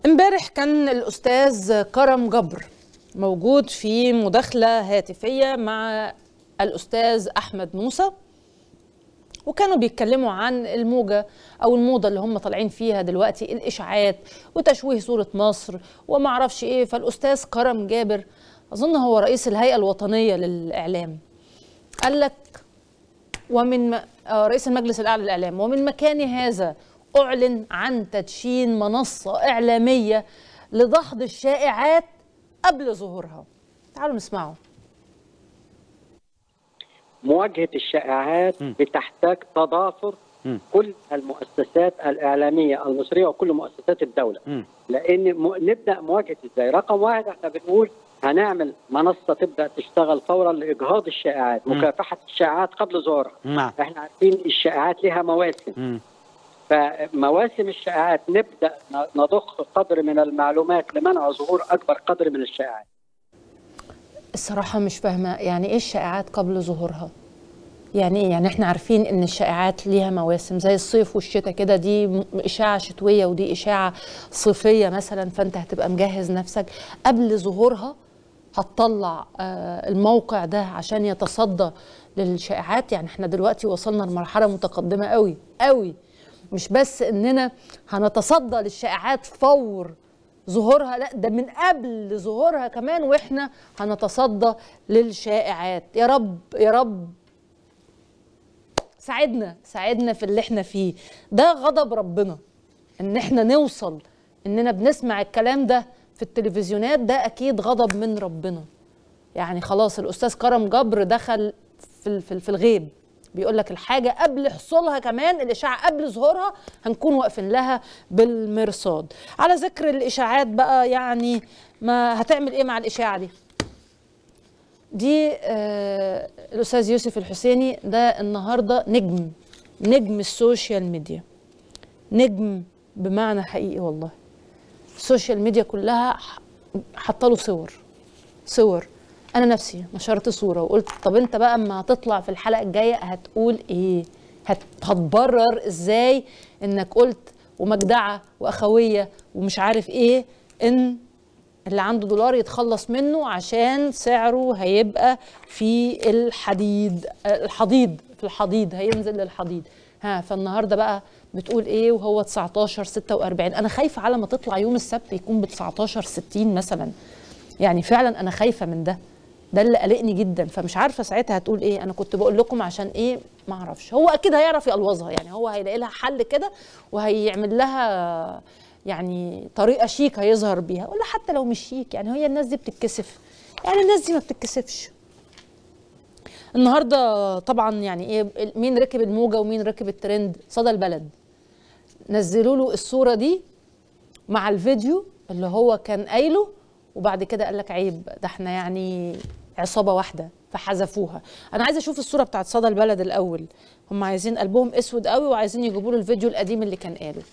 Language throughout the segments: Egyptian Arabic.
امبارح كان الاستاذ كرم جبر موجود في مداخله هاتفيه مع الاستاذ احمد موسى وكانوا بيتكلموا عن الموجة أو الموضة اللي هم طالعين فيها دلوقتي الإشاعات وتشويه صورة مصر وما أعرفش إيه فالأستاذ كرم جابر أظن هو رئيس الهيئة الوطنية للإعلام قال لك ومن م... آه رئيس المجلس الأعلى للإعلام ومن مكان هذا أعلن عن تدشين منصة إعلامية لدحض الشائعات قبل ظهورها تعالوا نسمعه مواجهه الشائعات بتحتاج تضافر م. كل المؤسسات الاعلاميه المصريه وكل مؤسسات الدوله م. لان م... نبدا مواجهه ازاي رقم واحد احنا بنقول هنعمل منصه تبدا تشتغل فورا لاجهاض الشائعات م. مكافحه الشائعات قبل ظهورها نعم احنا عارفين الشائعات لها مواسم مم. فمواسم الشائعات نبدا ن- نضخ قدر من المعلومات لمنع ظهور اكبر قدر من الشائعات الصراحة مش فاهمة يعني ايه الشائعات قبل ظهورها؟ يعني ايه؟ يعني احنا عارفين ان الشائعات ليها مواسم زي الصيف والشتاء كده دي م- اشاعة شتوية ودي اشاعة صيفية مثلا فانت هتبقى مجهز نفسك قبل ظهورها هتطلع آه، الموقع ده عشان يتصدى للشائعات يعني احنا دلوقتي وصلنا لمرحلة متقدمة قوي قوي مش بس اننا هنتصدى للشائعات فور ظهورها لا ده من قبل ظهورها كمان واحنا هنتصدى للشائعات يا رب يا رب ساعدنا ساعدنا في اللي احنا فيه ده غضب ربنا ان احنا نوصل اننا بنسمع الكلام ده في التلفزيونات ده اكيد غضب من ربنا يعني خلاص الاستاذ كرم جبر دخل في ال- في ال- في الغيب بيقول لك الحاجه قبل حصولها كمان الاشاعه قبل ظهورها هنكون واقفين لها بالمرصاد على ذكر الاشاعات بقى يعني ما هتعمل ايه مع الاشاعه دي دي آه الاستاذ يوسف الحسيني ده النهارده نجم نجم السوشيال ميديا نجم بمعنى حقيقي والله السوشيال ميديا كلها ح- حاطه له صور صور انا نفسي نشرت صوره وقلت طب انت بقى اما هتطلع في الحلقه الجايه هتقول ايه هت- هتبرر ازاي انك قلت ومجدعه واخويه ومش عارف ايه ان اللي عنده دولار يتخلص منه عشان سعره هيبقى في الحديد آه، الحضيض في الحضيض هينزل للحضيض ها فالنهارده بقى بتقول ايه وهو 19 46 انا خايفه على ما تطلع يوم السبت يكون ب 19 60 مثلا يعني فعلا انا خايفه من ده ده اللي قلقني جدا فمش عارفه ساعتها هتقول ايه انا كنت بقول لكم عشان ايه ما اعرفش هو اكيد هيعرف يقلوظها يعني هو هيلاقي لها حل كده وهيعمل لها يعني طريقه شيك هيظهر بيها ولا حتى لو مش شيك يعني هي الناس دي بتتكسف يعني الناس دي ما بتتكسفش النهارده طبعا يعني ايه مين ركب الموجه ومين ركب الترند صدى البلد نزلوا له الصوره دي مع الفيديو اللي هو كان قايله وبعد كده قال لك عيب ده احنا يعني عصابه واحده فحذفوها انا عايزه اشوف الصوره بتاعت صدى البلد الاول هم عايزين قلبهم اسود قوي وعايزين يجيبوا له الفيديو القديم اللي كان قاله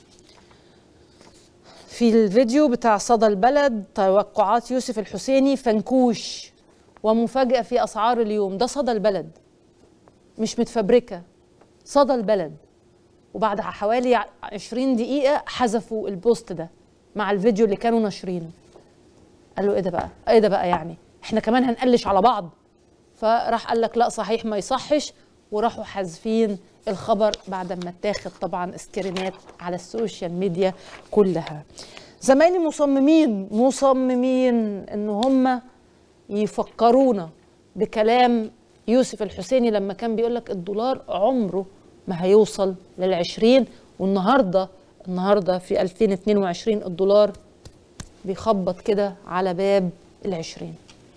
في الفيديو بتاع صدى البلد توقعات يوسف الحسيني فنكوش ومفاجأة في أسعار اليوم ده صدى البلد مش متفبركة صدى البلد وبعد حوالي 20 دقيقة حذفوا البوست ده مع الفيديو اللي كانوا ناشرينه قالوا ايه ده بقى ايه ده بقى يعني احنا كمان هنقلش على بعض فراح قال لك لا صحيح ما يصحش وراحوا حذفين الخبر بعد ما اتاخد طبعا سكرينات على السوشيال ميديا كلها زمايلي مصممين مصممين ان هم يفكرونا بكلام يوسف الحسيني لما كان بيقول لك الدولار عمره ما هيوصل للعشرين والنهارده النهارده في 2022 الدولار بيخبط كده على باب العشرين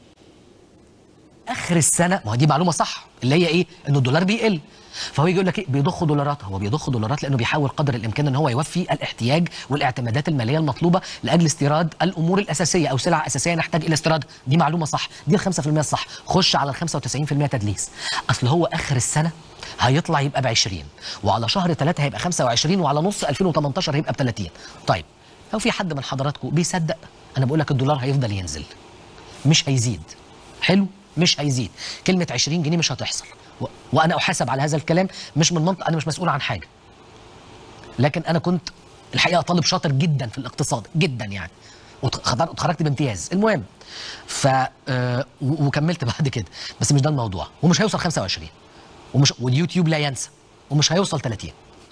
اخر السنه ما هو دي معلومه صح اللي هي ايه ان الدولار بيقل فهو يجي يقول لك ايه بيضخ دولارات هو بيضخ دولارات لانه بيحاول قدر الامكان ان هو يوفي الاحتياج والاعتمادات الماليه المطلوبه لاجل استيراد الامور الاساسيه او سلع اساسيه نحتاج الى استيرادها دي معلومه صح دي ال 5% الصح خش على ال 95% تدليس اصل هو اخر السنه هيطلع يبقى ب 20 وعلى شهر 3 هيبقى 25 وعلى نص 2018 هيبقى ب 30 طيب لو في حد من حضراتكم بيصدق انا بقول لك الدولار هيفضل ينزل مش هيزيد حلو مش هيزيد كلمه 20 جنيه مش هتحصل و... وانا احاسب على هذا الكلام مش من منطق انا مش مسؤول عن حاجه لكن انا كنت الحقيقه طالب شاطر جدا في الاقتصاد جدا يعني واتخرجت اتخرجت بامتياز المهم ف آه، و- وكملت بعد كده بس مش ده الموضوع ومش هيوصل 25 ومش واليوتيوب لا ينسى ومش هيوصل 30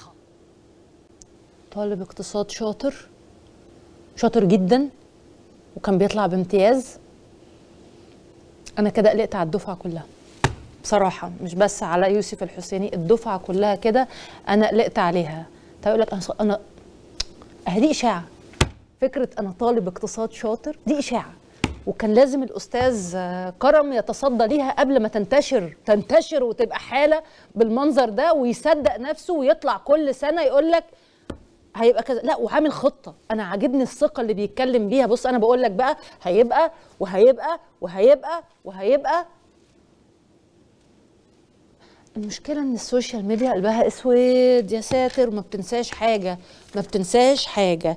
طالب اقتصاد شاطر شاطر جدا وكان بيطلع بامتياز انا كده قلقت على الدفعه كلها بصراحه مش بس على يوسف الحسيني الدفعه كلها كده انا قلقت عليها طيب يقول لك انا انا اهي دي اشاعه فكره انا طالب اقتصاد شاطر دي اشاعه وكان لازم الاستاذ آه، كرم يتصدى ليها قبل ما تنتشر تنتشر وتبقى حاله بالمنظر ده ويصدق نفسه ويطلع كل سنه يقول لك هيبقى كذا لا وعامل خطه انا عاجبني الثقه اللي بيتكلم بيها بص انا بقول لك بقى هيبقى وهيبقى وهيبقى وهيبقى المشكلة إن السوشيال ميديا قلبها أسود يا ساتر ما بتنساش حاجة ما بتنساش حاجة